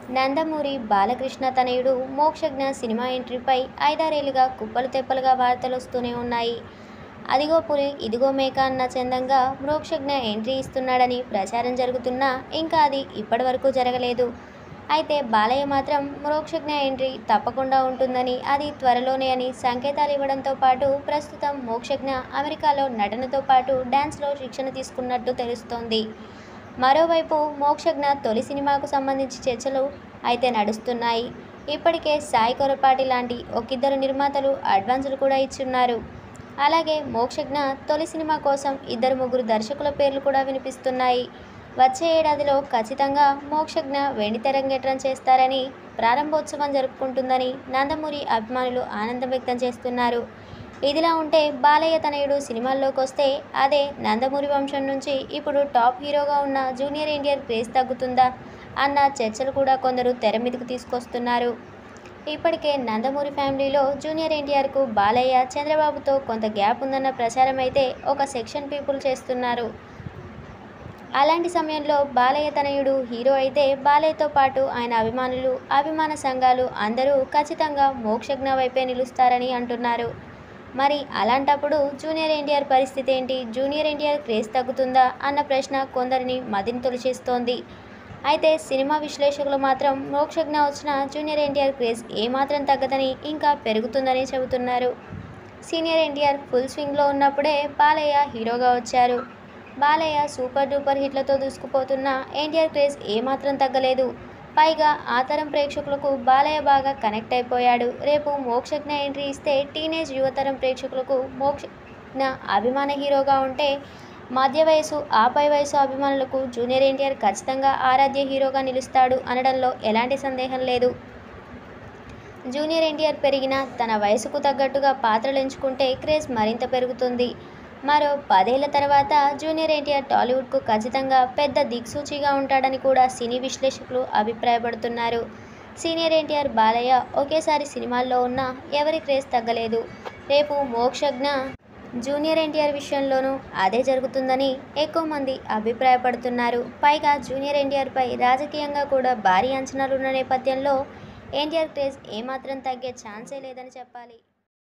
నందమూరి బాలకృష్ణ తనయుడు మోక్షజ్ఞ సినిమా ఎంట్రీపై ఐదారేళ్లుగా కుప్పలు తెప్పలుగా వార్తలు వస్తూనే ఉన్నాయి అదిగో పులి ఇదిగో మేక అన్న చందంగా మోక్షజ్ఞ ఎంట్రీ ఇస్తున్నాడని ప్రచారం జరుగుతున్నా ఇంకా అది ఇప్పటివరకు జరగలేదు అయితే బాలయ్య మాత్రం మోక్షజ్ఞ ఎంట్రీ తప్పకుండా ఉంటుందని అది త్వరలోనే అని సంకేతాలు ఇవ్వడంతో పాటు ప్రస్తుతం మోక్షజ్ఞ అమెరికాలో నటనతో పాటు డ్యాన్స్లో శిక్షణ తీసుకున్నట్టు తెలుస్తోంది మరోవైపు మోక్షజ్ఞ తొలి సినిమాకు సంబంధించి చర్చలు అయితే నడుస్తున్నాయి ఇప్పటికే సాయి కొరపాటి లాంటి ఒకిద్దరు నిర్మాతలు అడ్వాన్సులు కూడా ఇచ్చున్నారు అలాగే మోక్షజ్ఞ తొలి సినిమా కోసం ఇద్దరు ముగ్గురు దర్శకుల పేర్లు కూడా వినిపిస్తున్నాయి వచ్చే ఏడాదిలో ఖచ్చితంగా మోక్షజ్ఞ వెండి తెరంగేట్రం చేస్తారని ప్రారంభోత్సవం జరుపుకుంటుందని నందమూరి అభిమానులు ఆనందం వ్యక్తం చేస్తున్నారు ఇదిలా ఉంటే బాలయ్య తనయుడు సినిమాల్లోకి వస్తే అదే నందమూరి వంశం నుంచి ఇప్పుడు టాప్ హీరోగా ఉన్న జూనియర్ ఎన్టీఆర్ క్రేజ్ తగ్గుతుందా అన్న చర్చలు కూడా కొందరు తెర మీదకు తీసుకొస్తున్నారు ఇప్పటికే నందమూరి ఫ్యామిలీలో జూనియర్ ఎన్టీఆర్కు బాలయ్య చంద్రబాబుతో కొంత గ్యాప్ ఉందన్న ప్రచారం అయితే ఒక సెక్షన్ పీపుల్ చేస్తున్నారు అలాంటి సమయంలో బాలయ్య తనయుడు హీరో అయితే బాలయ్యతో పాటు ఆయన అభిమానులు అభిమాన సంఘాలు అందరూ ఖచ్చితంగా మోక్షజ్ఞ వైపే నిలుస్తారని అంటున్నారు మరి అలాంటప్పుడు జూనియర్ ఎన్టీఆర్ పరిస్థితి ఏంటి జూనియర్ ఎన్టీఆర్ క్రేజ్ తగ్గుతుందా అన్న ప్రశ్న కొందరిని మదిని తొలిచేస్తోంది అయితే సినిమా విశ్లేషకులు మాత్రం మోక్షజ్ఞ వచ్చిన జూనియర్ ఎన్టీఆర్ క్రేజ్ ఏమాత్రం తగ్గదని ఇంకా పెరుగుతుందని చెబుతున్నారు సీనియర్ ఎన్టీఆర్ ఫుల్ స్వింగ్లో ఉన్నప్పుడే బాలయ్య హీరోగా వచ్చారు బాలయ్య సూపర్ డూపర్ హిట్లతో దూసుకుపోతున్న ఎన్టీఆర్ క్రేజ్ ఏమాత్రం తగ్గలేదు పైగా ఆ తరం ప్రేక్షకులకు బాలయ్య బాగా కనెక్ట్ అయిపోయాడు రేపు మోక్షజ్ఞ ఎంట్రీ ఇస్తే టీనేజ్ యువతరం ప్రేక్షకులకు మోక్షజ్ఞ అభిమాన హీరోగా ఉంటే మధ్య వయసు ఆపై వయసు అభిమానులకు జూనియర్ ఎన్టీఆర్ ఖచ్చితంగా ఆరాధ్య హీరోగా నిలుస్తాడు అనడంలో ఎలాంటి సందేహం లేదు జూనియర్ ఎన్టీఆర్ పెరిగిన తన వయసుకు తగ్గట్టుగా పాత్రలు ఎంచుకుంటే క్రేజ్ మరింత పెరుగుతుంది మరో పదేళ్ల తర్వాత జూనియర్ ఎన్టీఆర్ టాలీవుడ్కు ఖచ్చితంగా పెద్ద దిక్సూచిగా ఉంటాడని కూడా సినీ విశ్లేషకులు అభిప్రాయపడుతున్నారు సీనియర్ ఎన్టీఆర్ బాలయ్య ఒకేసారి సినిమాల్లో ఉన్నా ఎవరి క్రేజ్ తగ్గలేదు రేపు మోక్షజ్ఞ జూనియర్ ఎన్టీఆర్ విషయంలోనూ అదే జరుగుతుందని ఎక్కువ మంది అభిప్రాయపడుతున్నారు పైగా జూనియర్ ఎన్టీఆర్పై రాజకీయంగా కూడా భారీ అంచనాలున్న నేపథ్యంలో ఎన్టీఆర్ క్రేజ్ ఏమాత్రం తగ్గే ఛాన్సే లేదని చెప్పాలి